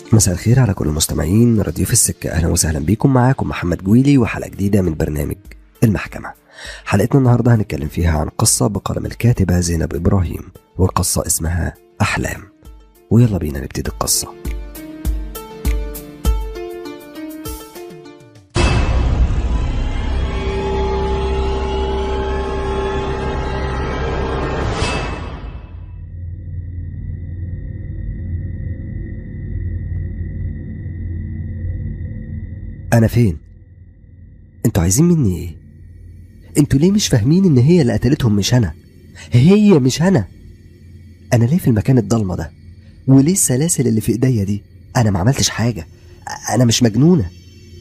مساء الخير على كل المستمعين راديو في السكة أهلا وسهلا بيكم معاكم محمد جويلي وحلقة جديدة من برنامج المحكمة حلقتنا النهاردة هنتكلم فيها عن قصة بقلم الكاتبة زينب إبراهيم والقصة اسمها أحلام ويلا بينا نبتدي القصة أنا فين؟ انتوا عايزين مني ايه؟ انتوا ليه مش فاهمين ان هي اللي قتلتهم مش انا؟ هي مش انا انا ليه في المكان الضلمه ده؟ وليه السلاسل اللي في ايديا دي؟ انا ما عملتش حاجه انا مش مجنونه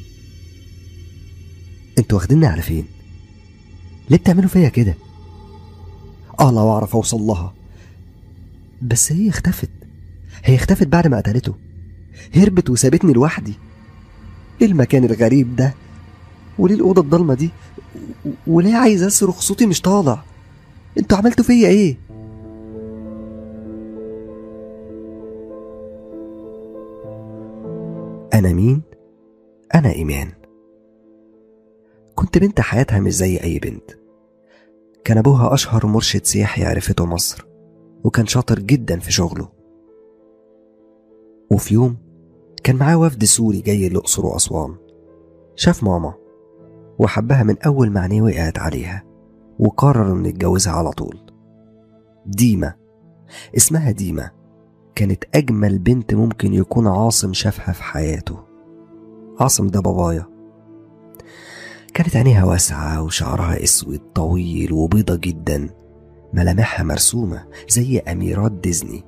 انتوا واخديني على فين؟ ليه بتعملوا فيا كده؟ اه لو اعرف اوصل لها بس هي اختفت هي اختفت بعد ما قتلته هربت وسابتني لوحدي ايه المكان الغريب ده وليه الاوضه الضلمه دي و- وليه عايز اصرخ صوتي مش طالع انتوا عملتوا فيا ايه انا مين انا ايمان كنت بنت حياتها مش زي اي بنت كان ابوها اشهر مرشد سياحي عرفته مصر وكان شاطر جدا في شغله وفي يوم كان معاه وفد سوري جاي الأقصر وأسوان شاف ماما وحبها من أول ما عينيه وقعت عليها وقرر إنه يتجوزها على طول ديما اسمها ديما كانت أجمل بنت ممكن يكون عاصم شافها في حياته عاصم ده بابايا كانت عينيها واسعة وشعرها أسود طويل وبيضة جدا ملامحها مرسومة زي أميرات ديزني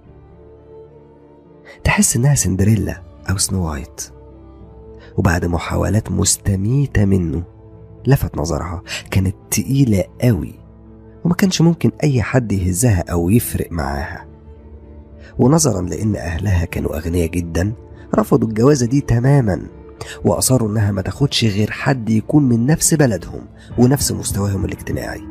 تحس إنها سندريلا أو سنو وايت وبعد محاولات مستميتة منه لفت نظرها كانت تقيلة قوي وما كانش ممكن أي حد يهزها أو يفرق معاها ونظرا لأن أهلها كانوا أغنياء جدا رفضوا الجوازة دي تماما وأصروا إنها ما تاخدش غير حد يكون من نفس بلدهم ونفس مستواهم الاجتماعي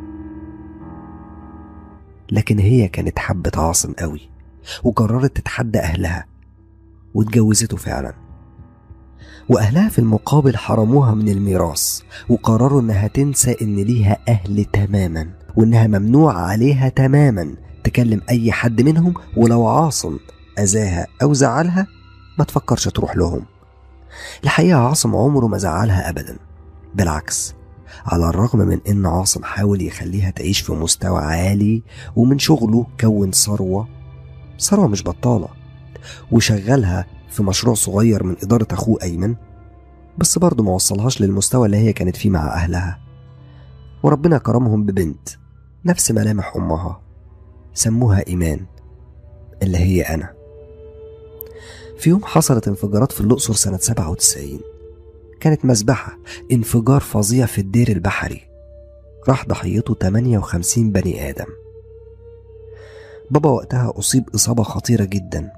لكن هي كانت حبة عاصم قوي وقررت تتحدى أهلها واتجوزته فعلا وأهلها في المقابل حرموها من الميراث وقرروا إنها تنسى إن ليها أهل تماما وإنها ممنوع عليها تماما تكلم أي حد منهم ولو عاصم أذاها أو زعلها ما تفكرش تروح لهم الحقيقة عاصم عمره ما زعلها أبدا بالعكس على الرغم من إن عاصم حاول يخليها تعيش في مستوى عالي ومن شغله كون ثروة ثروة مش بطالة وشغلها في مشروع صغير من إدارة أخوه أيمن بس برضه ما وصلهاش للمستوى اللي هي كانت فيه مع أهلها وربنا كرمهم ببنت نفس ملامح أمها سموها إيمان اللي هي أنا في يوم حصلت انفجارات في الأقصر سنة 97 كانت مذبحة انفجار فظيع في الدير البحري راح ضحيته 58 بني آدم بابا وقتها أصيب إصابة خطيرة جدا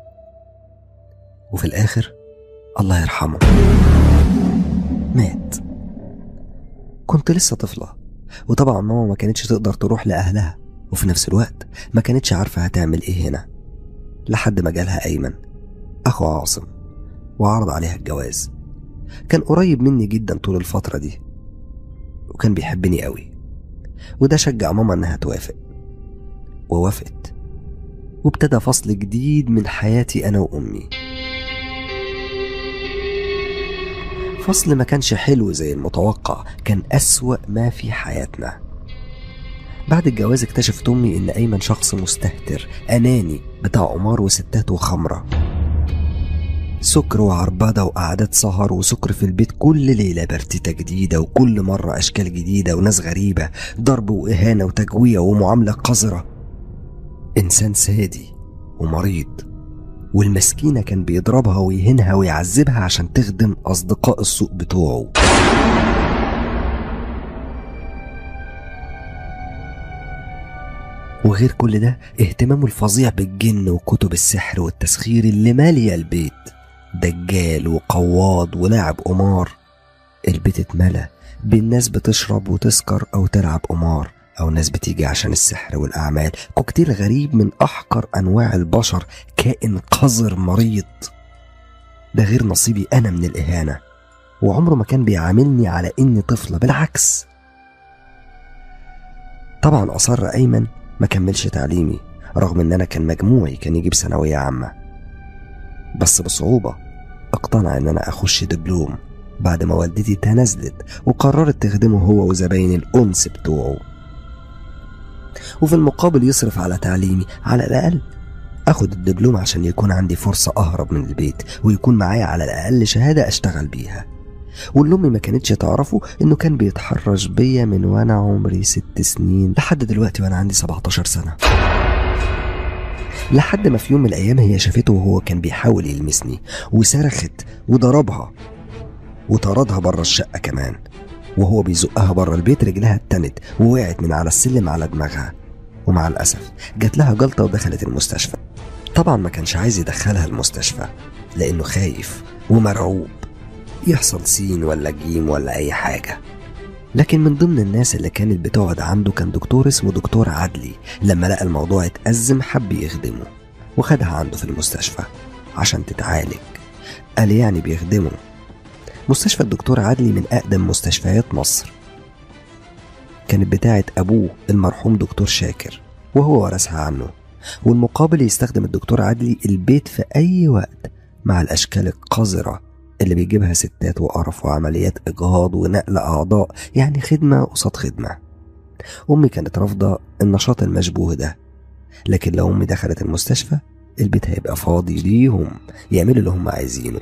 وفي الآخر الله يرحمه مات كنت لسه طفلة وطبعا ماما ما كانتش تقدر تروح لأهلها وفي نفس الوقت ما كانتش عارفة هتعمل إيه هنا لحد ما جالها أيمن أخو عاصم وعرض عليها الجواز كان قريب مني جدا طول الفترة دي وكان بيحبني قوي وده شجع ماما إنها توافق ووافقت وابتدى فصل جديد من حياتي أنا وأمي فصل ما كانش حلو زي المتوقع كان أسوأ ما في حياتنا بعد الجواز اكتشفت أمي إن أيمن شخص مستهتر أناني بتاع قمار وستات وخمرة سكر وعربدة وقعدات سهر وسكر في البيت كل ليلة برتيتة جديدة وكل مرة أشكال جديدة وناس غريبة ضرب وإهانة وتجويع ومعاملة قذرة إنسان سادي ومريض والمسكينة كان بيضربها ويهينها ويعذبها عشان تخدم أصدقاء السوق بتوعه وغير كل ده اهتمامه الفظيع بالجن وكتب السحر والتسخير اللي مالية البيت دجال وقواض ولاعب قمار البيت اتملى بالناس بتشرب وتسكر أو تلعب قمار أو ناس بتيجي عشان السحر والأعمال كوكتيل غريب من أحقر أنواع البشر كائن قذر مريض ده غير نصيبي أنا من الإهانة وعمره ما كان بيعاملني على إني طفلة بالعكس طبعا أصر أيمن ما كملش تعليمي رغم إن أنا كان مجموعي كان يجيب ثانوية عامة بس بصعوبة اقتنع إن أنا أخش دبلوم بعد ما والدتي تنازلت وقررت تخدمه هو وزباين الأنس بتوعه وفي المقابل يصرف على تعليمي على الأقل أخد الدبلوم عشان يكون عندي فرصة أهرب من البيت ويكون معايا على الأقل شهادة أشتغل بيها واللي أمي ما كانتش تعرفه إنه كان بيتحرش بيا من وأنا عمري ست سنين لحد دلوقتي وأنا عندي 17 سنة لحد ما في يوم من الأيام هي شافته وهو كان بيحاول يلمسني وصرخت وضربها وطردها بره الشقة كمان وهو بيزقها بره البيت رجلها اتنت ووقعت من على السلم على دماغها ومع الأسف جات لها جلطة ودخلت المستشفى طبعا ما كانش عايز يدخلها المستشفى لأنه خايف ومرعوب يحصل سين ولا جيم ولا أي حاجة لكن من ضمن الناس اللي كانت بتقعد عنده كان دكتور اسمه دكتور عدلي لما لقى الموضوع اتأزم حب يخدمه وخدها عنده في المستشفى عشان تتعالج قال يعني بيخدمه مستشفى الدكتور عدلي من أقدم مستشفيات مصر كانت بتاعة أبوه المرحوم دكتور شاكر وهو ورثها عنه والمقابل يستخدم الدكتور عدلي البيت في أي وقت مع الأشكال القذرة اللي بيجيبها ستات وقرف وعمليات إجهاض ونقل أعضاء يعني خدمة قصاد خدمة أمي كانت رافضة النشاط المشبوه ده لكن لو أمي دخلت المستشفى البيت هيبقى فاضي ليهم يعملوا اللي هم عايزينه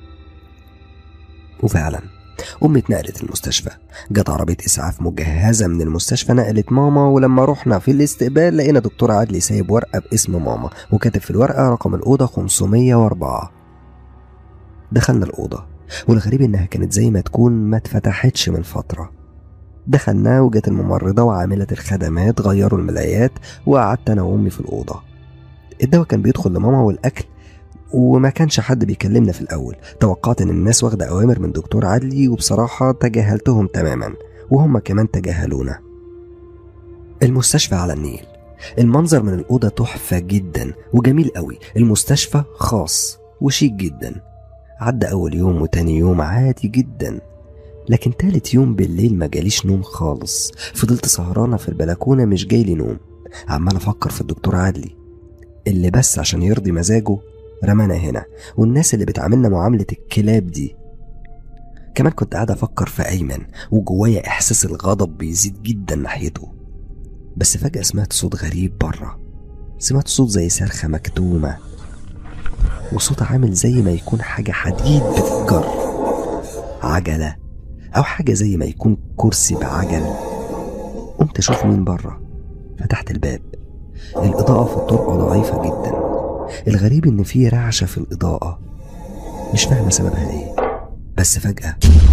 وفعلا أمي اتنقلت المستشفى جت عربية إسعاف مجهزة من المستشفى نقلت ماما ولما رحنا في الاستقبال لقينا دكتور عدلي سايب ورقة باسم ماما وكاتب في الورقة رقم الأوضة 504 دخلنا الأوضة والغريب إنها كانت زي ما تكون ما اتفتحتش من فترة دخلنا وجت الممرضة وعاملة الخدمات غيروا الملايات وقعدت أنا وأمي في الأوضة الدواء كان بيدخل لماما والأكل وما كانش حد بيكلمنا في الأول توقعت إن الناس واخدة أوامر من دكتور عدلي وبصراحة تجاهلتهم تماما وهم كمان تجاهلونا المستشفى على النيل المنظر من الأوضة تحفة جدا وجميل قوي المستشفى خاص وشيك جدا عدى أول يوم وتاني يوم عادي جدا لكن تالت يوم بالليل ما جاليش نوم خالص فضلت سهرانة في البلكونة مش جايلي نوم عمال أفكر في الدكتور عدلي اللي بس عشان يرضي مزاجه رمانا هنا والناس اللي بتعاملنا معاملة الكلاب دي كمان كنت قاعد أفكر في أيمن وجوايا إحساس الغضب بيزيد جدا ناحيته بس فجأة سمعت صوت غريب بره سمعت صوت زي صرخة مكتومة وصوت عامل زي ما يكون حاجة حديد بتتجر عجلة أو حاجة زي ما يكون كرسي بعجل قمت أشوف مين بره فتحت الباب الإضاءة في الطرقة ضعيفة جدا الغريب إن في رعشة في الإضاءة مش فاهمة سببها إيه بس فجأة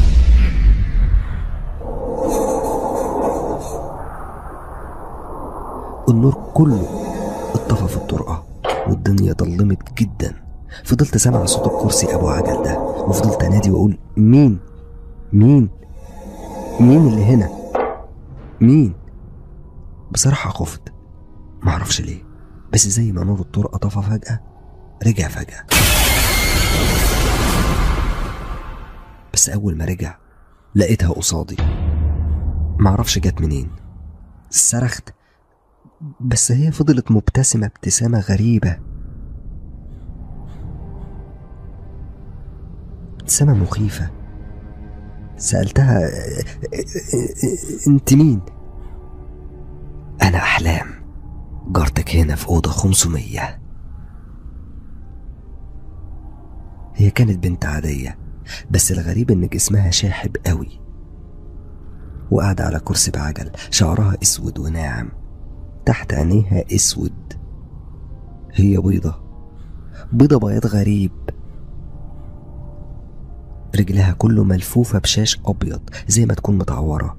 النور كله اتطفى في الطرقة والدنيا ضلمت جدا فضلت سامع صوت الكرسي أبو عجل ده وفضلت أنادي وأقول مين مين مين اللي هنا مين بصراحة خفت معرفش ليه بس زي ما نور الطرقة طفى فجأة رجع فجأة بس أول ما رجع لقيتها قصادي معرفش جت منين صرخت بس هي فضلت مبتسمة ابتسامة غريبة ابتسامة مخيفة سألتها انت مين؟ أنا أحلام جارتك هنا في أوضة 500 هي كانت بنت عادية بس الغريب إن جسمها شاحب قوي وقاعدة على كرسي بعجل شعرها أسود وناعم تحت عينيها أسود هي بيضة بيضة بياض غريب رجلها كله ملفوفة بشاش أبيض زي ما تكون متعورة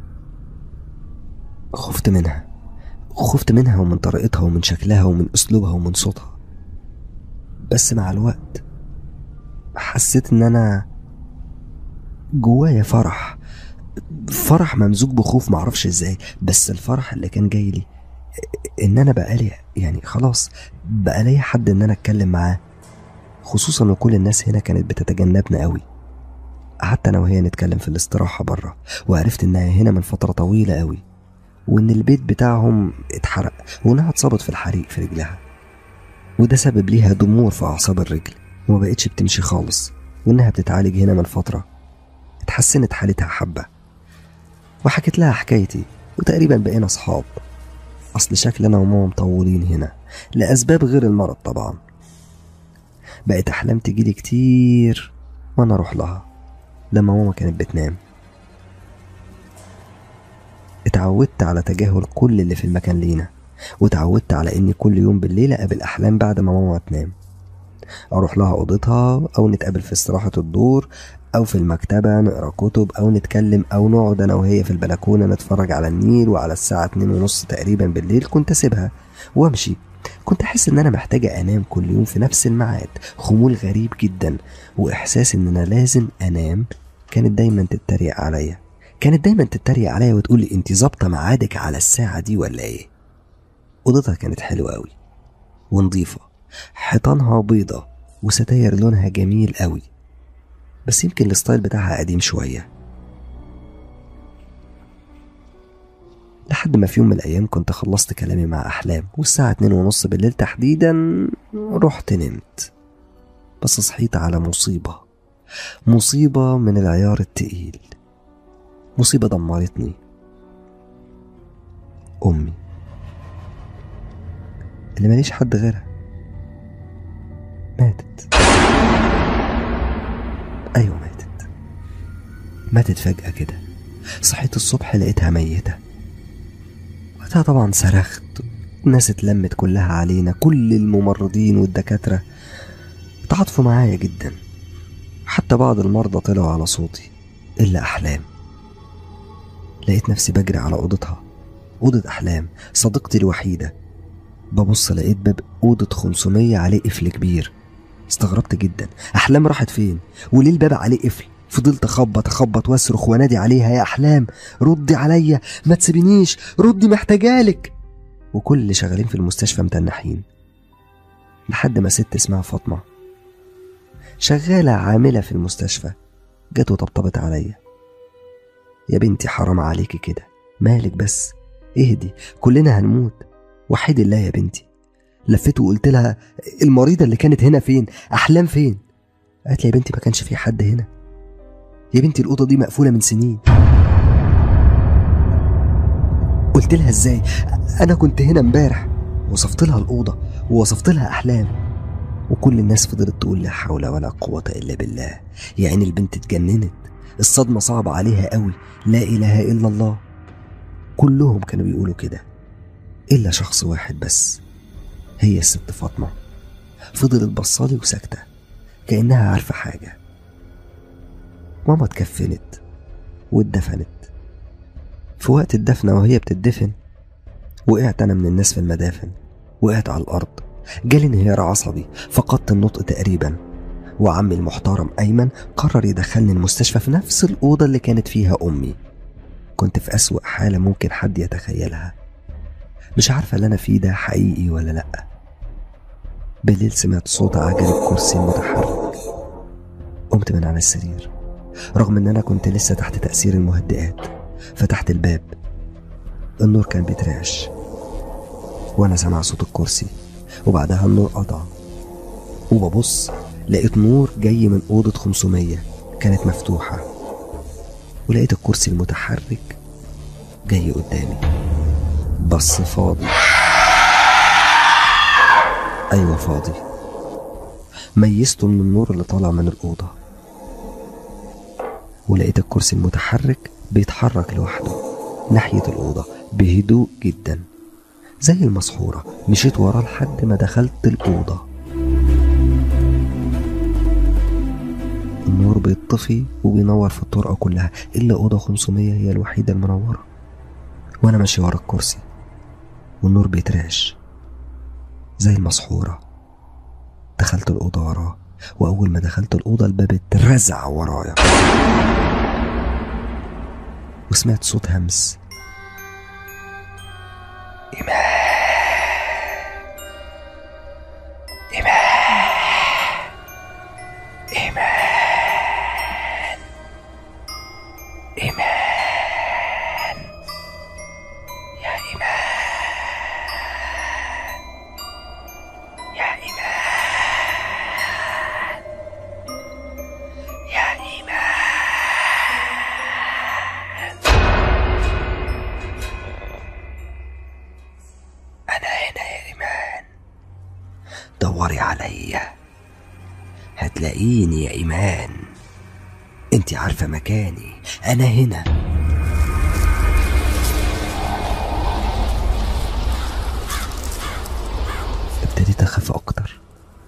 خفت منها خفت منها ومن طريقتها ومن شكلها ومن أسلوبها ومن صوتها بس مع الوقت حسيت إن أنا جوايا فرح فرح ممزوج بخوف معرفش ازاي بس الفرح اللي كان جاي لي ان انا بقالي يعني خلاص بقى لي حد ان انا اتكلم معاه خصوصا وكل الناس هنا كانت بتتجنبنا قوي قعدت انا وهي نتكلم في الاستراحة بره وعرفت انها هنا من فترة طويلة قوي وان البيت بتاعهم اتحرق وانها اتصابت في الحريق في رجلها وده سبب ليها ضمور في اعصاب الرجل وما بقتش بتمشي خالص وانها بتتعالج هنا من فترة اتحسنت حالتها حبة وحكيت لها حكايتي وتقريبا بقينا اصحاب اصل شكل انا وماما مطولين هنا لاسباب غير المرض طبعا بقت احلام تجيلي كتير وانا اروح لها لما ماما كانت بتنام اتعودت على تجاهل كل اللي في المكان لينا واتعودت على اني كل يوم بالليل اقابل احلام بعد ما ماما تنام اروح لها اوضتها او نتقابل في استراحة الدور او في المكتبة نقرا كتب او نتكلم او نقعد انا وهي في البلكونة نتفرج على النيل وعلى الساعة اتنين ونص تقريبا بالليل كنت اسيبها وامشي كنت احس ان انا محتاجة انام كل يوم في نفس الميعاد خمول غريب جدا واحساس ان انا لازم انام كانت دايما تتريق عليا كانت دايما تتريق عليا وتقول لي انت ظابطه ميعادك على الساعه دي ولا ايه اوضتها كانت حلوه قوي ونظيفه حيطانها بيضه وستاير لونها جميل قوي بس يمكن الستايل بتاعها قديم شويه لحد ما في يوم من الأيام كنت خلصت كلامي مع أحلام والساعة اتنين ونص بالليل تحديدا رحت نمت بس صحيت على مصيبة مصيبة من العيار التقيل مصيبة دمرتني أمي اللي ماليش حد غيرها ماتت أيوة ماتت ماتت فجأة كده صحيت الصبح لقيتها ميتة وقتها طبعا صرخت الناس اتلمت كلها علينا كل الممرضين والدكاترة تعاطفوا معايا جدا حتى بعض المرضى طلعوا على صوتي إلا أحلام لقيت نفسي بجري على أوضتها أوضة أحلام صديقتي الوحيدة ببص لقيت باب أوضة 500 عليه قفل كبير استغربت جدا أحلام راحت فين وليه الباب عليه قفل فضلت أخبط أخبط وأصرخ وأنادي عليها يا أحلام ردي عليا ما تسيبنيش ردي محتاجالك وكل اللي شغالين في المستشفى متنحين لحد ما ست اسمها فاطمة شغالة عاملة في المستشفى جت وطبطبت عليا يا بنتي حرام عليكي كده مالك بس اهدي كلنا هنموت وحيد الله يا بنتي لفيت وقلت لها المريضة اللي كانت هنا فين أحلام فين قالت لي يا بنتي ما كانش في حد هنا يا بنتي الأوضة دي مقفولة من سنين قلت لها ازاي أنا كنت هنا امبارح وصفت لها الأوضة ووصفت لها أحلام وكل الناس فضلت تقول لا حول ولا قوة إلا بالله يا عين البنت اتجننت الصدمة صعبة عليها قوي لا إله إلا الله كلهم كانوا بيقولوا كده إلا شخص واحد بس هي الست فاطمة فضلت بصالي وساكتة كأنها عارفة حاجة ماما اتكفنت واتدفنت في وقت الدفنة وهي بتدفن وقعت أنا من الناس في المدافن وقعت على الأرض جالي انهيار عصبي فقدت النطق تقريبا وعمي المحترم أيمن قرر يدخلني المستشفى في نفس الأوضة اللي كانت فيها أمي كنت في أسوأ حالة ممكن حد يتخيلها مش عارفة اللي أنا فيه ده حقيقي ولا لأ بالليل سمعت صوت عجل الكرسي المتحرك قمت من على السرير رغم ان انا كنت لسه تحت تأثير المهدئات فتحت الباب النور كان بيترعش وانا سامع صوت الكرسي وبعدها النور قطع وببص لقيت نور جاي من أوضة 500 كانت مفتوحة ولقيت الكرسي المتحرك جاي قدامي بس فاضي أيوة فاضي ميزته من النور اللي طالع من الأوضة ولقيت الكرسي المتحرك بيتحرك لوحده ناحية الأوضة بهدوء جدا زي المسحورة مشيت وراه لحد ما دخلت الأوضة النور بيطفي وبينور في الطرقة كلها إلا أوضة 500 هي الوحيدة المنورة وأنا ماشي ورا الكرسي والنور بيترعش زي المسحورة دخلت الأوضة وراه وأول ما دخلت الأوضة الباب اترزع ورايا وسمعت صوت همس إيمان إيمان دوري عليا هتلاقيني يا إيمان انت عارفة مكاني أنا هنا ابتديت أخاف أكتر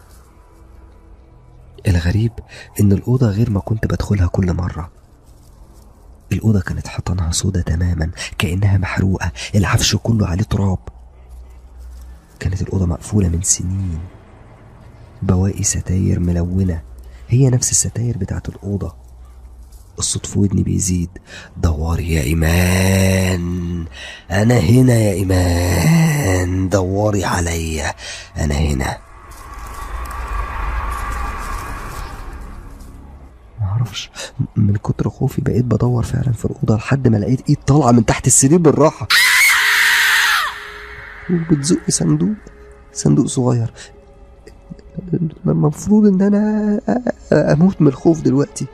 الغريب إن الأوضة غير ما كنت بدخلها كل مرة الأوضة كانت حيطانها سودة تماما كأنها محروقة العفش كله عليه تراب كانت الأوضة مقفولة من سنين بواقي ستاير ملونة هي نفس الستاير بتاعت الأوضة الصوت في ودني بيزيد دوري يا إيمان أنا هنا يا إيمان دوري عليا أنا هنا معرفش من كتر خوفي بقيت بدور فعلا في الأوضة لحد ما لقيت إيد طالعة من تحت السرير بالراحة وبتزق صندوق صندوق صغير المفروض ان انا اموت من الخوف دلوقتي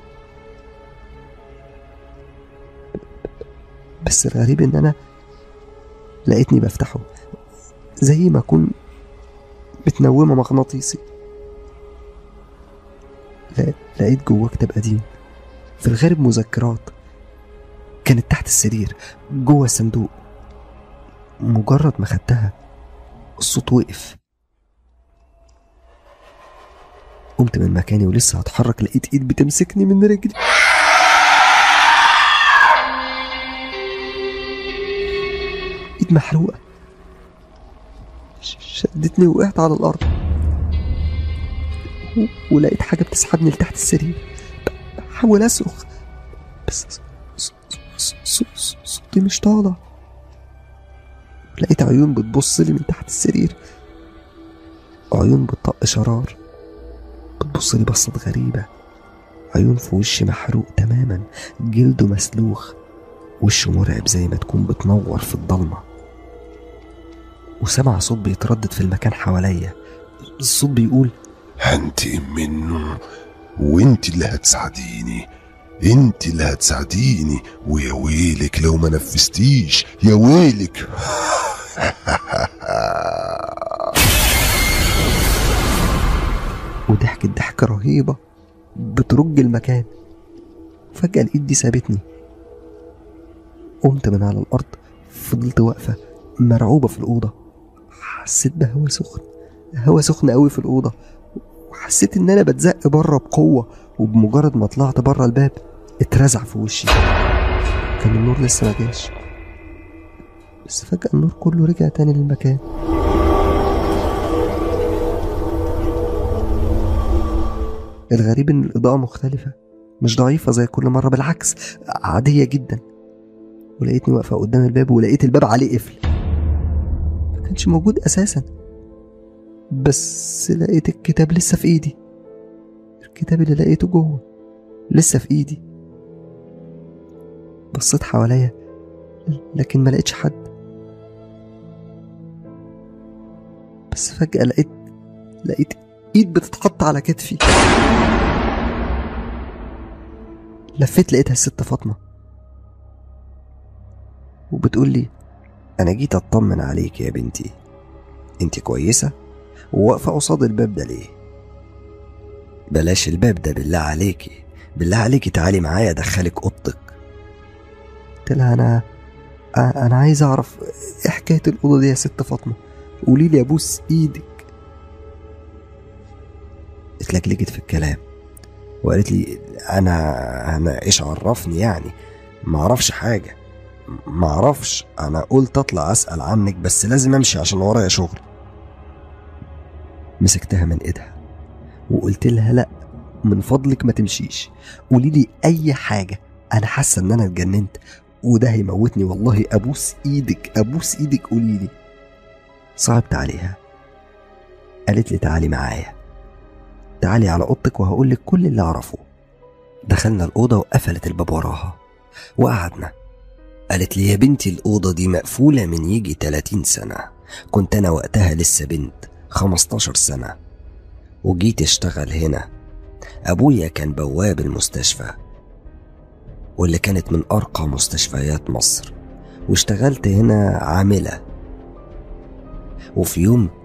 بس الغريب ان انا لقيتني بفتحه زي ما اكون بتنومه مغناطيسي لا- لقيت جواه كتاب قديم في الغالب مذكرات كانت تحت السرير جوه الصندوق مجرد ما خدتها الصوت وقف قمت من مكاني ولسه هتحرك لقيت ايد بتمسكني من رجلي ايد محروقه ش- شدتني وقعت على الارض و- ولقيت حاجه بتسحبني لتحت السرير بحاول اصرخ بس ص- ص- ص- ص- صوتي مش طالع لقيت عيون بتبص لي من تحت السرير عيون بتطق شرار بتبص لي بصات غريبة عيون في وشي محروق تماما جلده مسلوخ وشه مرعب زي ما تكون بتنور في الضلمة وسمع صوت بيتردد في المكان حواليا الصوت بيقول هنتقم منه وانت اللي هتساعديني انت اللي هتساعديني ويا ويلك لو ما نفذتيش يا ويلك وضحكت ضحكة رهيبة بترج المكان فجأة الإيد دي سابتني قمت من على الأرض فضلت واقفة مرعوبة في الأوضة حسيت بهوا سخن هوا سخن قوي في الأوضة وحسيت إن أنا بتزق بره بقوة وبمجرد ما طلعت بره الباب اترزع في وشي كان النور لسه ما جاش بس فجأة النور كله رجع تاني للمكان الغريب ان الاضاءة مختلفة مش ضعيفة زي كل مرة بالعكس عادية جدا ولقيتني واقفة قدام الباب ولقيت الباب عليه قفل ما كانش موجود اساسا بس لقيت الكتاب لسه في ايدي الكتاب اللي لقيته جوه لسه في ايدي بصيت حواليا لكن ما لقيتش حد بس فجأة لقيت لقيت ايد بتتحط على كتفي لفيت لقيتها الست فاطمة وبتقول لي أنا جيت أطمن عليك يا بنتي أنت كويسة وواقفة قصاد الباب ده ليه بلاش الباب ده بالله عليكي بالله عليكي تعالي معايا أدخلك أوضتك قلت لها أنا أنا عايز أعرف إيه حكاية الأوضة دي يا ست فاطمة قولي لي أبوس إيدك اتلجلجت في الكلام وقالت لي انا انا ايش عرفني يعني ما اعرفش حاجه ما اعرفش انا قلت اطلع اسال عنك بس لازم امشي عشان ورايا شغل مسكتها من ايدها وقلت لها لا من فضلك ما تمشيش قولي لي اي حاجه انا حاسه ان انا اتجننت وده هيموتني والله ابوس ايدك ابوس ايدك قولي لي صعبت عليها قالت لي تعالي معايا تعالي على اوضتك وهقول لك كل اللي اعرفه دخلنا الاوضه وقفلت الباب وراها وقعدنا قالت لي يا بنتي الاوضه دي مقفوله من يجي 30 سنه كنت انا وقتها لسه بنت 15 سنه وجيت اشتغل هنا ابويا كان بواب المستشفى واللي كانت من ارقى مستشفيات مصر واشتغلت هنا عامله وفي يوم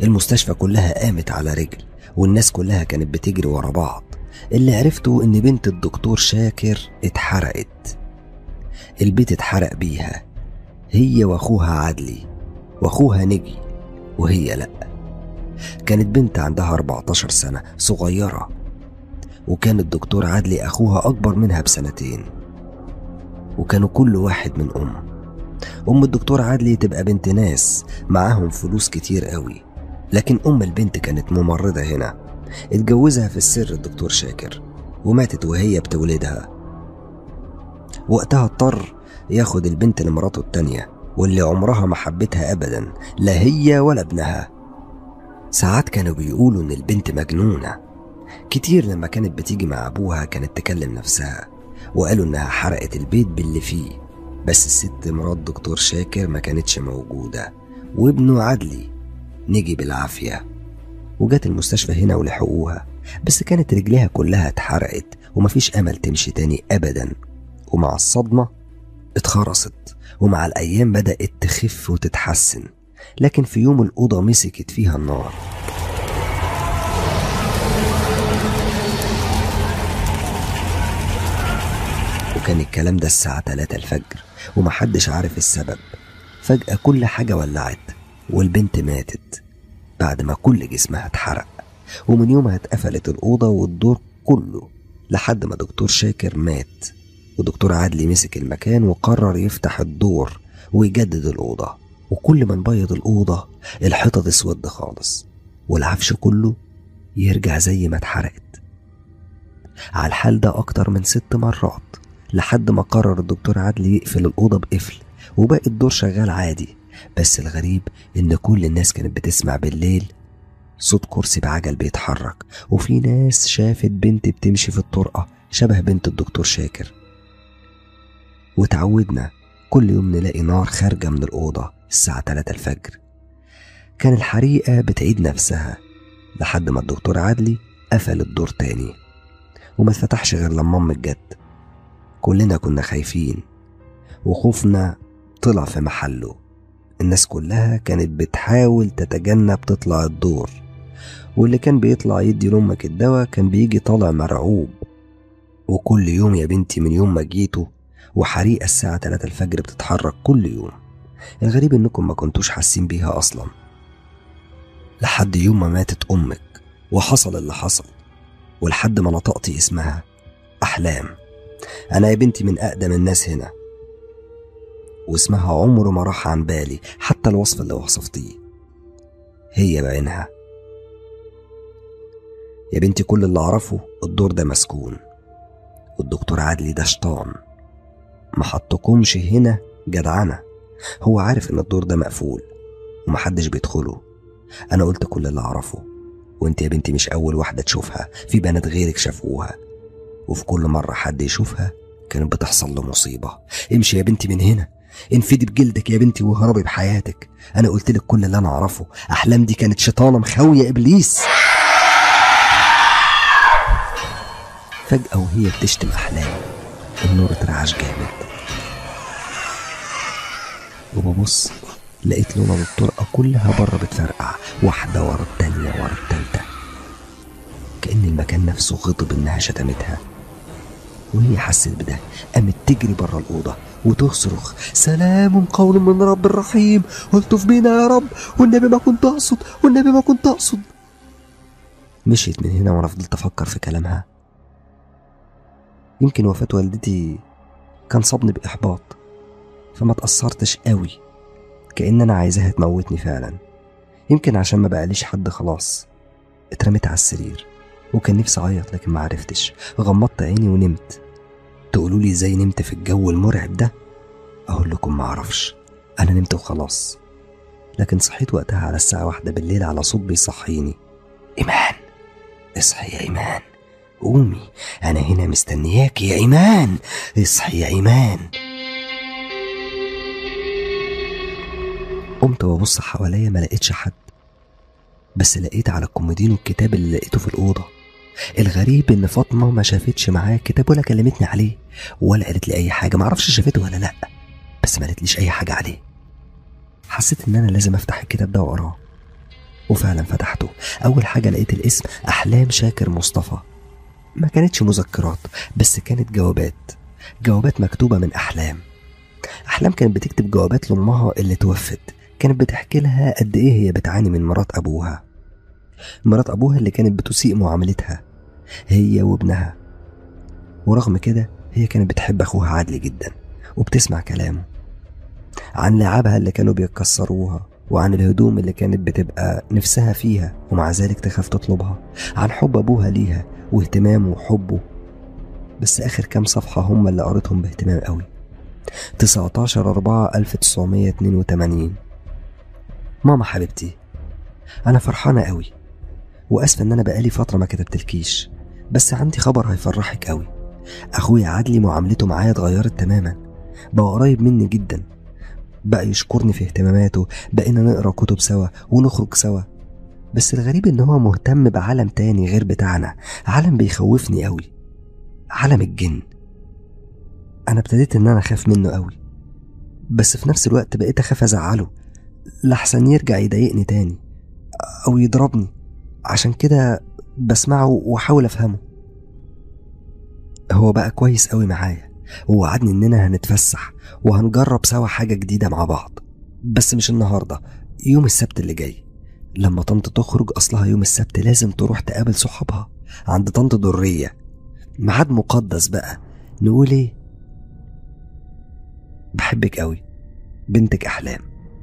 المستشفى كلها قامت على رجل والناس كلها كانت بتجري ورا بعض اللي عرفته ان بنت الدكتور شاكر اتحرقت البيت اتحرق بيها هي واخوها عدلي واخوها نجي وهي لأ كانت بنت عندها 14 سنة صغيرة وكان الدكتور عدلي أخوها أكبر منها بسنتين وكانوا كل واحد من أم أم الدكتور عدلي تبقى بنت ناس معاهم فلوس كتير قوي لكن أم البنت كانت ممرضة هنا اتجوزها في السر الدكتور شاكر وماتت وهي بتولدها وقتها اضطر ياخد البنت لمراته التانية واللي عمرها ما حبتها أبدا لا هي ولا ابنها ساعات كانوا بيقولوا إن البنت مجنونة كتير لما كانت بتيجي مع أبوها كانت تكلم نفسها وقالوا إنها حرقت البيت باللي فيه بس الست مرات دكتور شاكر ما كانتش موجودة وابنه عدلي نجي بالعافية وجات المستشفى هنا ولحقوها بس كانت رجليها كلها اتحرقت ومفيش أمل تمشي تاني أبدا ومع الصدمة اتخرست ومع الأيام بدأت تخف وتتحسن لكن في يوم الأوضة مسكت فيها النار وكان الكلام ده الساعة 3 الفجر ومحدش عارف السبب فجأة كل حاجة ولعت والبنت ماتت بعد ما كل جسمها اتحرق ومن يومها اتقفلت الأوضة والدور كله لحد ما دكتور شاكر مات ودكتور عدلي مسك المكان وقرر يفتح الدور ويجدد الأوضة وكل ما نبيض الأوضة الحيطة تسود خالص والعفش كله يرجع زي ما اتحرقت على الحال ده أكتر من ست مرات لحد ما قرر الدكتور عدلي يقفل الأوضة بقفل وباقي الدور شغال عادي بس الغريب إن كل الناس كانت بتسمع بالليل صوت كرسي بعجل بيتحرك وفي ناس شافت بنت بتمشي في الطرقة شبه بنت الدكتور شاكر وتعودنا كل يوم نلاقي نار خارجة من الأوضة الساعة 3 الفجر كان الحريقة بتعيد نفسها لحد ما الدكتور عدلي قفل الدور تاني وما اتفتحش غير لما أمك جت كلنا كنا خايفين وخوفنا طلع في محله الناس كلها كانت بتحاول تتجنب تطلع الدور واللي كان بيطلع يدي لأمك الدواء كان بيجي طالع مرعوب وكل يوم يا بنتي من يوم ما جيتوا وحريقة الساعة 3 الفجر بتتحرك كل يوم الغريب انكم ما كنتوش حاسين بيها اصلا لحد يوم ما ماتت امك وحصل اللي حصل ولحد ما نطقتي اسمها احلام انا يا بنتي من اقدم الناس هنا واسمها عمره ما راح عن بالي حتى الوصف اللي وصفتيه هي بعينها يا بنتي كل اللي اعرفه الدور ده مسكون والدكتور عدلي ده شيطان ما حطكمش هنا جدعنة هو عارف ان الدور ده مقفول ومحدش بيدخله انا قلت كل اللي اعرفه وانت يا بنتي مش اول واحدة تشوفها في بنات غيرك شافوها وفي كل مرة حد يشوفها كانت بتحصل له مصيبة امشي يا بنتي من هنا انفدي بجلدك يا بنتي وهربي بحياتك انا قلت لك كل اللي انا اعرفه احلام دي كانت شيطانه مخاويه ابليس فجاه وهي بتشتم احلام النور اترعش جامد وببص لقيت لونا الطرقة كلها بره بتفرقع واحدة ورا التانية ورا التالتة كأن المكان نفسه غضب إنها شتمتها وهي حست بده قامت تجري بره الأوضة وتصرخ سلام قول من رب الرحيم والطف بينا يا رب والنبي ما كنت أقصد والنبي ما كنت أقصد مشيت من هنا وأنا فضلت أفكر في كلامها يمكن وفاة والدتي كان صابني بإحباط فما تأثرتش قوي كأن أنا عايزاها تموتني فعلا يمكن عشان ما بقاليش حد خلاص اترميت على السرير وكان نفسي أعيط لكن ما عرفتش غمضت عيني ونمت تقولوا لي ازاي نمت في الجو المرعب ده اقول لكم ما اعرفش انا نمت وخلاص لكن صحيت وقتها على الساعة واحدة بالليل على صوت بيصحيني إيمان اصحي يا إيمان قومي أنا هنا مستنياك يا إيمان اصحي يا إيمان قمت وابص حواليا ما لقيتش حد بس لقيت على الكومودينو الكتاب اللي لقيته في الأوضة الغريب ان فاطمه ما شافتش معايا الكتاب ولا كلمتني عليه ولا قالت لي اي حاجه معرفش شافته ولا لا بس ما قالتليش اي حاجه عليه حسيت ان انا لازم افتح الكتاب ده واقراه وفعلا فتحته أول حاجة لقيت الاسم أحلام شاكر مصطفى ما كانتش مذكرات بس كانت جوابات جوابات مكتوبة من أحلام أحلام كانت بتكتب جوابات لأمها اللي توفت كانت بتحكي لها قد إيه هي بتعاني من مرات أبوها مرات أبوها اللي كانت بتسيء معاملتها هي وابنها ورغم كده هي كانت بتحب أخوها عدلي جدا وبتسمع كلامه عن لعابها اللي كانوا بيكسروها وعن الهدوم اللي كانت بتبقى نفسها فيها ومع ذلك تخاف تطلبها عن حب أبوها ليها واهتمامه وحبه بس آخر كام صفحة هم اللي قريتهم باهتمام قوي 19 4 1982 ماما حبيبتي أنا فرحانة قوي وأسفة إن أنا بقالي فترة ما كتبتلكيش بس عندي خبر هيفرحك قوي أخويا عدلي معاملته معايا اتغيرت تماما بقى قريب مني جدا بقى يشكرني في اهتماماته بقينا نقرا كتب سوا ونخرج سوا بس الغريب ان هو مهتم بعالم تاني غير بتاعنا عالم بيخوفني قوي عالم الجن انا ابتديت ان انا اخاف منه قوي بس في نفس الوقت بقيت اخاف ازعله لحسن يرجع يضايقني تاني او يضربني عشان كده بسمعه واحاول افهمه هو بقى كويس قوي معايا ووعدني اننا هنتفسح وهنجرب سوا حاجة جديدة مع بعض بس مش النهاردة يوم السبت اللي جاي لما طنط تخرج أصلها يوم السبت لازم تروح تقابل صحابها عند طنط درية ميعاد مقدس بقى نقول ايه بحبك قوي بنتك أحلام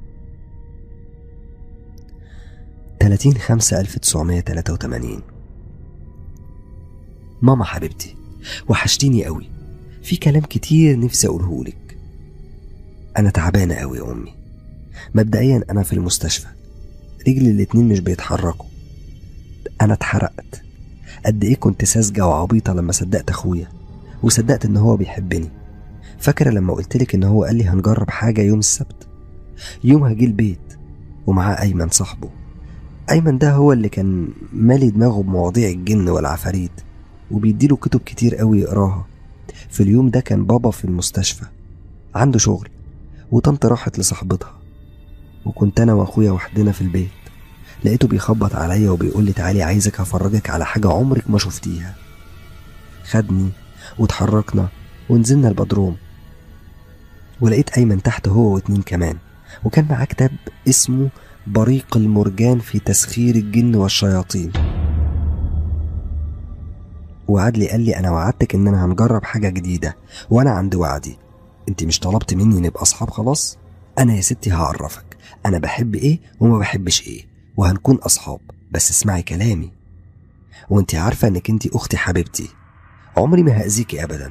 30 5 1983 ماما حبيبتي وحشتيني قوي في كلام كتير نفسي أقولهولك أنا تعبانة قوي يا أمي مبدئيا أنا في المستشفى رجلي الاتنين مش بيتحركوا أنا اتحرقت قد إيه كنت ساذجة وعبيطة لما صدقت أخويا وصدقت إن هو بيحبني فاكرة لما قلتلك إن هو قال لي هنجرب حاجة يوم السبت يومها جه البيت ومعاه أيمن صاحبه أيمن ده هو اللي كان مالي دماغه بمواضيع الجن والعفاريت وبيديله كتب كتير قوي يقراها في اليوم ده كان بابا في المستشفى عنده شغل وطنط راحت لصاحبتها وكنت انا واخويا وحدنا في البيت لقيته بيخبط عليا وبيقول لي تعالي عايزك هفرجك على حاجة عمرك ما شفتيها خدني واتحركنا ونزلنا البدروم ولقيت أيمن تحت هو واتنين كمان وكان معاه كتاب اسمه بريق المرجان في تسخير الجن والشياطين وعدلي قال لي انا وعدتك ان انا هنجرب حاجه جديده وانا عند وعدي انت مش طلبت مني نبقى اصحاب خلاص انا يا ستي هعرفك انا بحب ايه وما بحبش ايه وهنكون اصحاب بس اسمعي كلامي وانت عارفه انك انت اختي حبيبتي عمري ما هاذيكي ابدا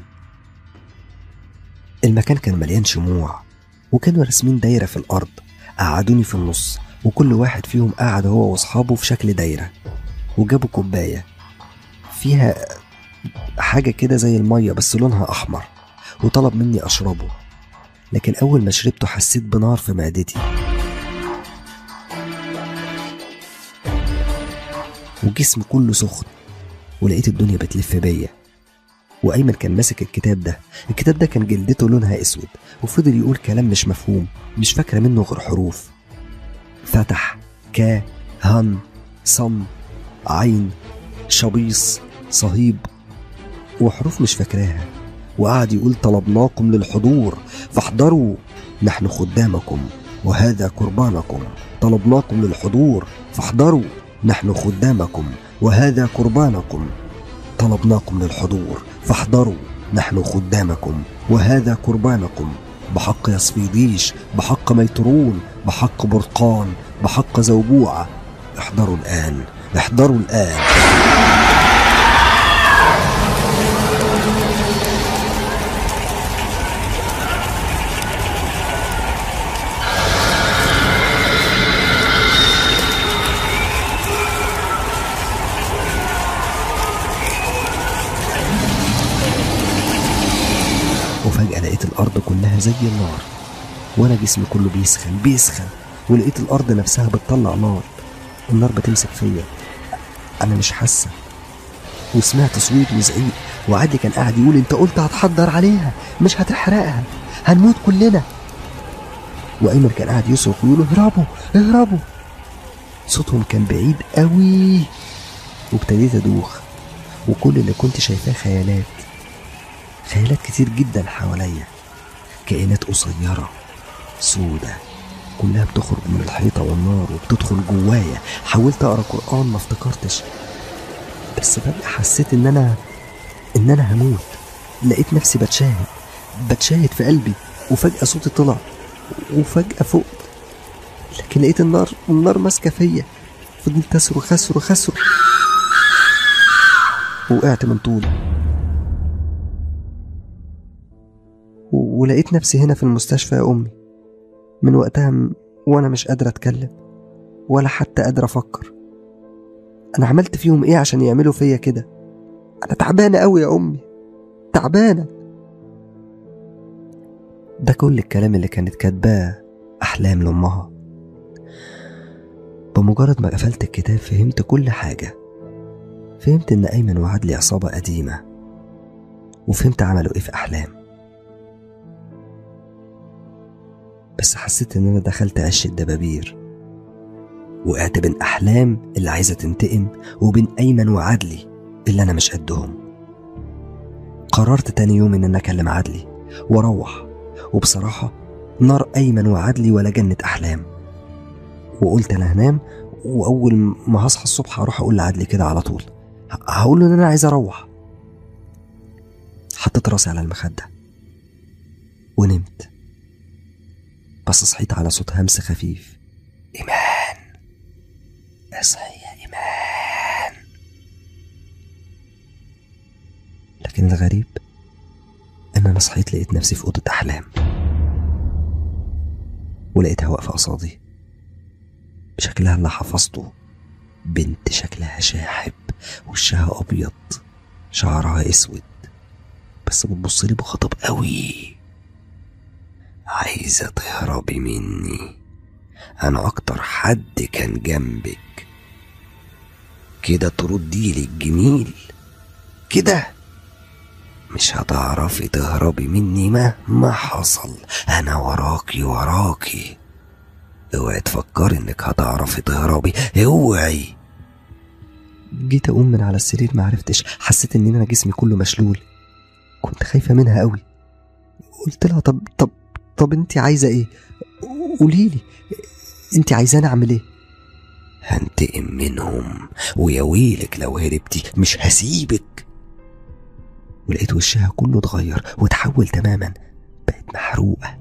المكان كان مليان شموع وكانوا راسمين دايره في الارض قعدوني في النص وكل واحد فيهم قعد هو واصحابه في شكل دايره وجابوا كوبايه فيها حاجة كده زي المية بس لونها أحمر وطلب مني أشربه لكن أول ما شربته حسيت بنار في معدتي وجسمي كله سخن ولقيت الدنيا بتلف بيا وأيمن كان ماسك الكتاب ده الكتاب ده كان جلدته لونها أسود وفضل يقول كلام مش مفهوم مش فاكرة منه غير حروف فتح كا هن صم عين شبيص صهيب وحروف مش فاكراها وقعد يقول طلبناكم للحضور فاحضروا نحن خدامكم وهذا قربانكم طلبناكم للحضور فاحضروا نحن خدامكم وهذا قربانكم طلبناكم للحضور فاحضروا نحن خدامكم وهذا قربانكم بحق يصفيديش بحق ميترون بحق برقان بحق زوبوعة احضروا الآن احضروا الآن وفجأة لقيت الأرض كلها زي النار وأنا جسمي كله بيسخن بيسخن ولقيت الأرض نفسها بتطلع نار النار بتمسك فيا أنا مش حاسة وسمعت صويت وزعيق وعادي كان قاعد يقول أنت قلت هتحضر عليها مش هتحرقها هنموت كلنا وأيمن كان قاعد يصرخ ويقول اهربوا اهربوا صوتهم كان بعيد قوي وابتديت ادوخ وكل اللي كنت شايفاه خيالات خيالات كتير جدا حواليا كائنات قصيرة سودة كلها بتخرج من الحيطة والنار وبتدخل جوايا حاولت أقرأ قرآن ما افتكرتش بس فجأة حسيت إن أنا إن أنا هموت لقيت نفسي بتشاهد بتشاهد في قلبي وفجأة صوتي طلع وفجأة فقت لكن لقيت النار النار ماسكة فيا فضلت أصرخ أصرخ أصرخ وقعت من طولي و- ولقيت نفسي هنا في المستشفى يا أمي من وقتها م- وأنا مش قادرة أتكلم ولا حتى قادرة أفكر أنا عملت فيهم إيه عشان يعملوا فيا كده أنا تعبانة أوي يا أمي تعبانة ده كل الكلام اللي كانت كاتباه أحلام لأمها بمجرد ما قفلت الكتاب فهمت كل حاجة فهمت إن أيمن وعد لي عصابة قديمة وفهمت عملوا إيه في أحلام بس حسيت إن أنا دخلت عش الدبابير وقعت بين أحلام اللي عايزة تنتقم وبين أيمن وعدلي اللي أنا مش قدهم قررت تاني يوم إن أنا أكلم عدلي وأروح وبصراحة نار أيمن وعدلي ولا جنة أحلام وقلت أنا هنام وأول ما هصحى الصبح هروح أقول لعدلي كده على طول ه- هقول له إن أنا عايز أروح حطيت راسي على المخدة ونمت بس صحيت على صوت همس خفيف إيمان اصحي يا إيمان لكن الغريب إن أنا صحيت لقيت نفسي في أوضة أحلام ولقيتها واقفة قصادي بشكلها اللي حفظته بنت شكلها شاحب وشها أبيض شعرها أسود بس بتبصلي بغضب قوي عايزة تهربي مني أنا أكتر حد كان جنبك كده تردي لي الجميل كده مش هتعرفي تهربي مني مهما حصل أنا وراكي وراكي اوعي تفكري انك هتعرفي تهربي اوعي جيت اقوم من على السرير معرفتش حسيت ان انا جسمي كله مشلول كنت خايفه منها قوي قلت لها طب طب طب انت عايزه ايه قولي لي انت عايزاني اعمل ايه هنتقم منهم ويا ويلك لو هربتي مش هسيبك ولقيت وشها كله اتغير وتحول تماما بقت محروقه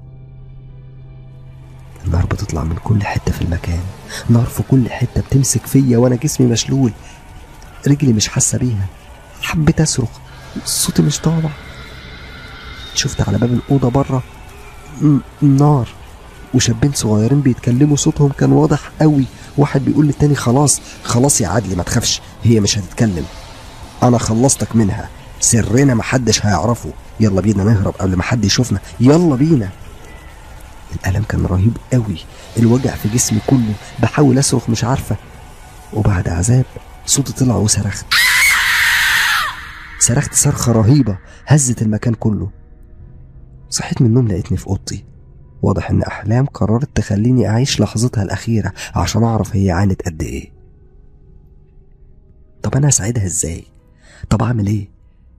النار بتطلع من كل حته في المكان نار في كل حته بتمسك فيا وانا جسمي مشلول رجلي مش حاسه بيها حبيت اصرخ صوتي مش طالع شفت على باب الاوضه بره م- نار وشابين صغيرين بيتكلموا صوتهم كان واضح قوي واحد بيقول للتاني خلاص خلاص يا عدلي ما تخافش هي مش هتتكلم انا خلصتك منها سرنا محدش هيعرفه يلا بينا نهرب قبل ما حد يشوفنا يلا بينا الألم كان رهيب قوي الوجع في جسمي كله بحاول أصرخ مش عارفة وبعد عذاب صوتي طلع وصرخت صرخت صرخة رهيبة هزت المكان كله صحيت من النوم لقيتني في أوضتي واضح إن أحلام قررت تخليني أعيش لحظتها الأخيرة عشان أعرف هي عانت قد إيه طب أنا أساعدها إزاي؟ طب أعمل إيه؟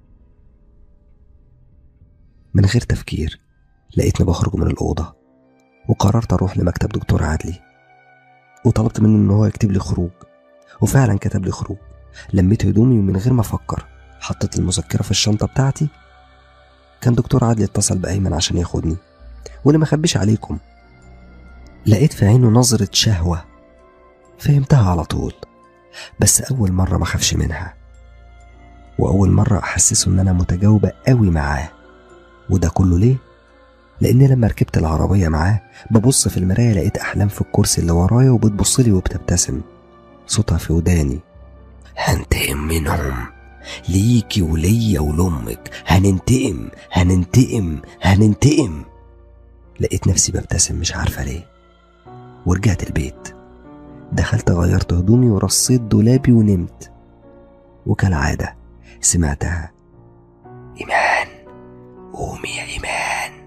من غير تفكير لقيتني بخرج من الأوضة وقررت أروح لمكتب دكتور عدلي وطلبت منه إن هو يكتب لي خروج وفعلا كتب لي خروج لميت هدومي ومن غير ما أفكر حطيت المذكرة في الشنطة بتاعتي كان دكتور عدلي اتصل بأيمن عشان ياخدني واللي ما خبيش عليكم لقيت في عينه نظرة شهوة فهمتها على طول بس أول مرة ما خافش منها وأول مرة أحسسه إن أنا متجاوبة قوي معاه وده كله ليه؟ لأن لما ركبت العربية معاه ببص في المراية لقيت أحلام في الكرسي اللي ورايا وبتبصلي وبتبتسم صوتها في وداني هنتقم منهم ليكي وليا ولأمك هننتقم هننتقم هننتقم لقيت نفسي ببتسم مش عارفة ليه ورجعت البيت دخلت غيرت هدومي ورصيت دولابي ونمت وكالعادة سمعتها إيمان قومي يا إيمان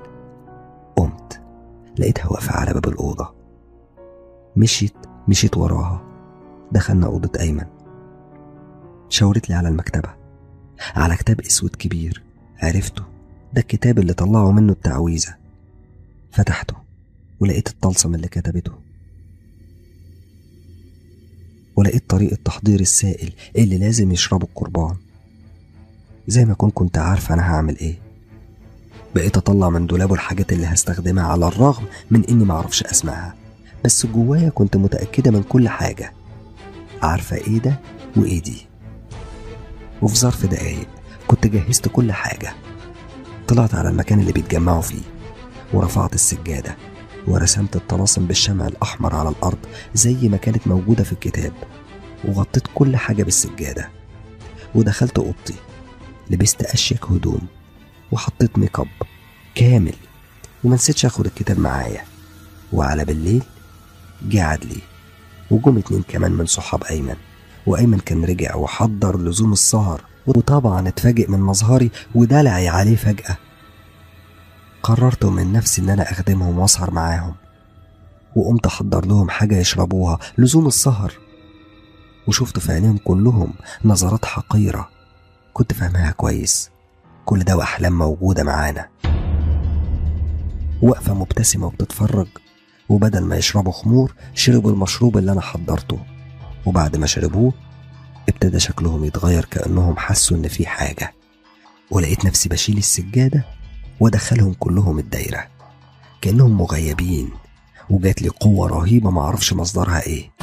قمت لقيتها واقفة على باب الأوضة مشيت مشيت وراها دخلنا أوضة أيمن شاورت لي على المكتبة على كتاب أسود كبير عرفته ده الكتاب اللي طلعوا منه التعويذة فتحته ولقيت الطلسم اللي كتبته ولقيت طريقة تحضير السائل اللي لازم يشربه القربان زي ما كنت كنت عارفة أنا هعمل إيه بقيت أطلع من دولابه الحاجات اللي هستخدمها على الرغم من إني معرفش أسمائها بس جوايا كنت متأكدة من كل حاجة عارفة إيه ده وإيه دي وفي ظرف دقايق كنت جهزت كل حاجة طلعت على المكان اللي بيتجمعوا فيه ورفعت السجادة ورسمت الطلاسم بالشمع الأحمر على الأرض زي ما كانت موجودة في الكتاب وغطيت كل حاجة بالسجادة ودخلت أوضتي لبست أشيك هدوم وحطيت ميك اب كامل ومنسيتش اخد الكتاب معايا وعلى بالليل جه عدلي وجم اتنين كمان من صحاب أيمن وأيمن كان رجع وحضر لزوم السهر وطبعا اتفاجئ من مظهري ودلعي عليه فجأة قررت من نفسي إن أنا أخدمهم وأسهر معاهم وقمت أحضر لهم حاجة يشربوها لزوم السهر وشفت في عينيهم كلهم نظرات حقيرة كنت فاهمها كويس كل ده وأحلام موجودة معانا واقفة مبتسمة وبتتفرج وبدل ما يشربوا خمور شربوا المشروب اللي أنا حضرته وبعد ما شربوه ابتدى شكلهم يتغير كأنهم حسوا إن في حاجة ولقيت نفسي بشيل السجادة وأدخلهم كلهم الدايرة كأنهم مغيبين وجات لي قوة رهيبة معرفش مصدرها إيه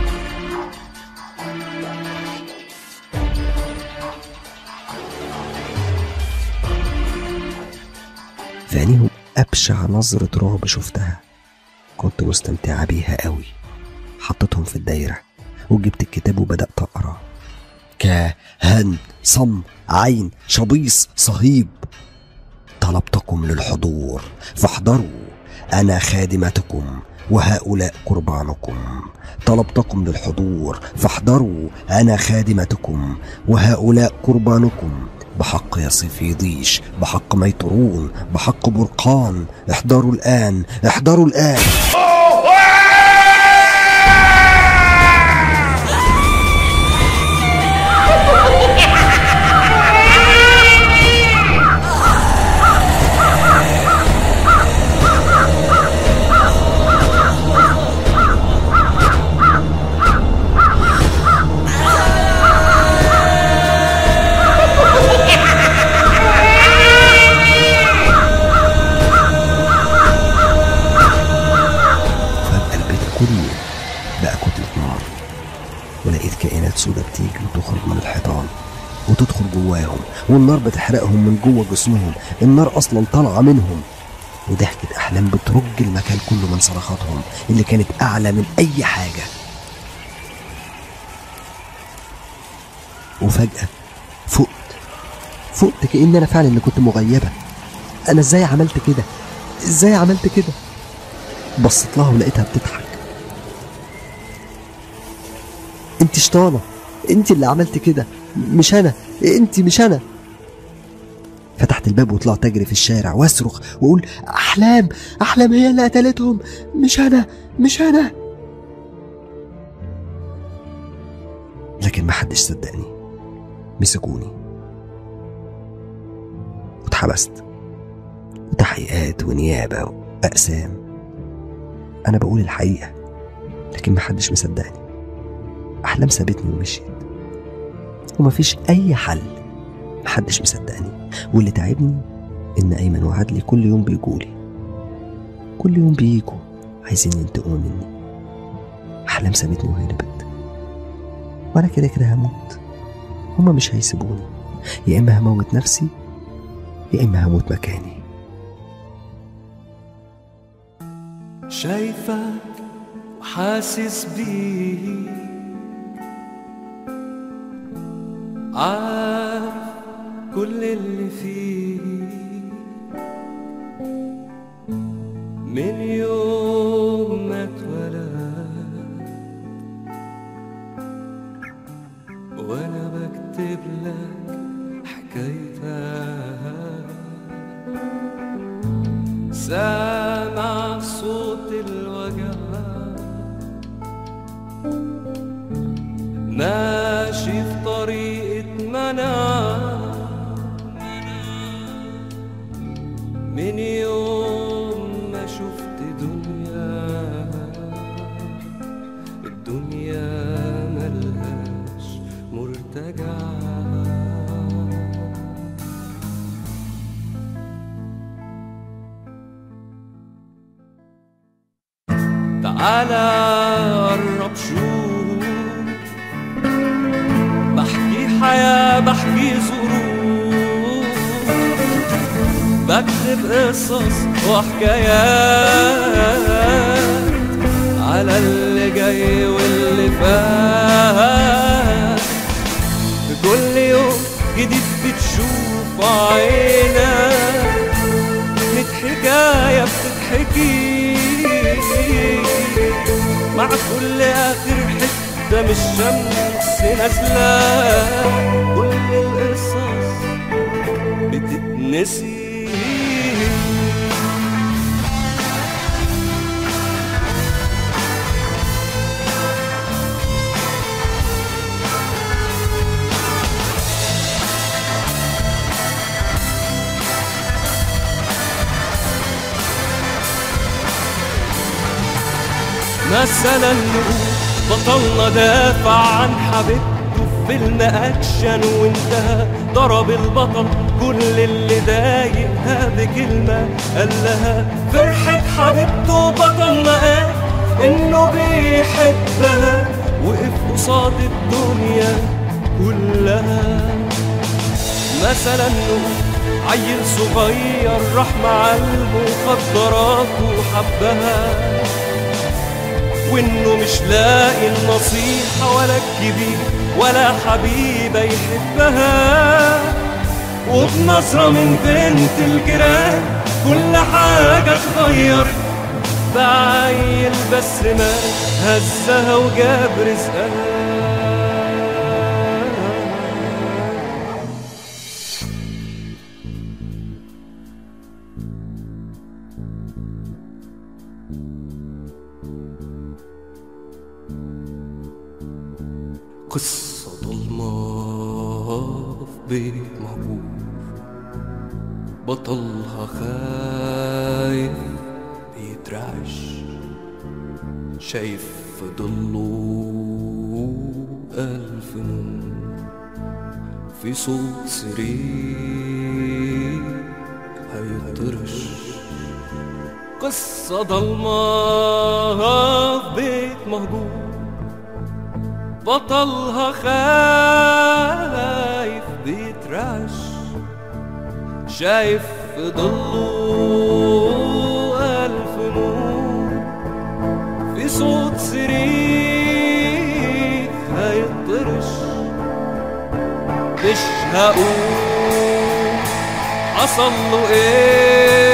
في عينيهم أبشع نظرة رعب شفتها كنت مستمتعة بيها قوي حطيتهم في الدايرة وجبت الكتاب وبدأت أقرأ كهن صم عين شبيص صهيب طلبتكم للحضور فاحضروا أنا خادمتكم وهؤلاء قربانكم طلبتكم للحضور فاحضروا أنا خادمتكم وهؤلاء قربانكم بحق يصيف يضيش بحق ميطرون بحق برقان احضروا الآن احضروا الآن فجأة البيت كله بقى كتلة نار ولقيت كائنات سودة بتيجي وتخرج من الحيطان وتدخل جواهم والنار بتحرقهم من جوه جسمهم النار أصلا طالعة منهم وضحكة أحلام بترج المكان كله من صرخاتهم اللي كانت أعلى من أي حاجة وفجأة فقت فقت كأن أنا فعلا اللي كنت مغيبة أنا إزاي عملت كده إزاي عملت كده بصيت لها ولقيتها بتضحك انت شطانة انت اللي عملت كده مش انا انت مش انا فتحت الباب وطلعت اجري في الشارع واصرخ واقول احلام احلام هي اللي قتلتهم مش انا مش انا لكن محدش صدقني مسكوني واتحبست وتحقيقات ونيابة وأقسام أنا بقول الحقيقة لكن محدش مصدقني أحلام سابتني ومشيت ومفيش أي حل محدش مصدقني واللي تعبني إن أيمن وعدلي كل يوم بيجولي كل يوم بيجوا عايزين ينتقموا مني أحلام سابتني وهربت وأنا كده كده هموت هما مش هيسيبوني يا إما هموت نفسي يا إما هموت مكاني شايفك وحاسس بيه عارف كل اللي فيه من يوم ما اتولد وانا بكتب لك حكايتها سامع صوت الوجع تعالى قرب شوف بحكي حياة بحكي ظروف بكتب قصص وحكايات على اللي جاي واللي فات بكل يوم جديد بتشوف عينك ميت حكاية بتتحكي مع كل آخر حتة من الشمس نازلة كل القصص بتتنسي مثلا نقول بطلنا دافع عن حبيبته في فيلم اكشن وانتهى ضرب البطل كل اللي ضايقها بكلمة قال لها فرحة حبيبته بطلنا قال انه بيحبها وقف قصاد الدنيا كلها مثلا نقول عيل صغير راح مع المخدرات وحبها وانه مش لاقي النصيحة ولا الكبير ولا حبيبة يحبها وبنظرة من بنت الجيران كل حاجة اتغيرت بعيل بس ما هزها وجاب رزقها قصة ضلمة في بيت مهجور بطلها خايف بيترعش شايف في ضله ألف نور في صوت سرير هيطرش قصة ضلمة في بيت مهجور بطلها خايف بيترعش شايف في ضله ألف نور في صوت صريخ هيطرش مش هقول حصل له ايه